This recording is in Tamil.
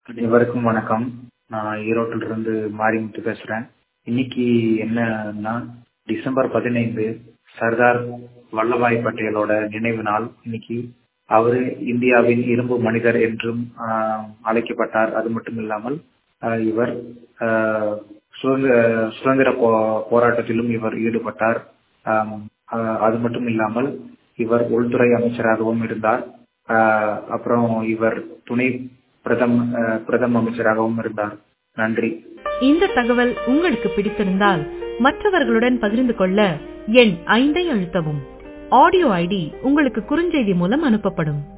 அனைவருக்கும் வணக்கம் நான் ஈரோட்டில் இருந்து மாரிமுத்து பேசுறேன் இன்னைக்கு என்னன்னா டிசம்பர் பதினைந்து சர்தார் வல்லபாய் பட்டேலோட நினைவு நாள் இன்னைக்கு அவரு இந்தியாவின் இரும்பு மனிதர் என்றும் ஆஹ், அழைக்கப்பட்டார் அது மட்டும் இல்லாமல் ஆஹ், இவர் ஆஹ், சுதந்திர சுதந்திர போ- போராட்டத்திலும் இவர் ஈடுபட்டார் ஆம், ஆஹ், அது மட்டும் இல்லாமல் இவர் உள்துறை அமைச்சராகவும் இருந்தார் ஆஹ், அப்புறம் இவர் துணை பிரதம ஆஹ், பிரதம அமைச்சராகவும் இருந்தார் நன்றி இந்த தகவல் உங்களுக்கு பிடித்திருந்தால் மற்றவர்களுடன் பகிர்ந்து கொள்ள எண் ஐந்தை அழுத்தவும் ஆடியோ ஐடி உங்களுக்கு குறுஞ்செய்தி மூலம் அனுப்பப்படும்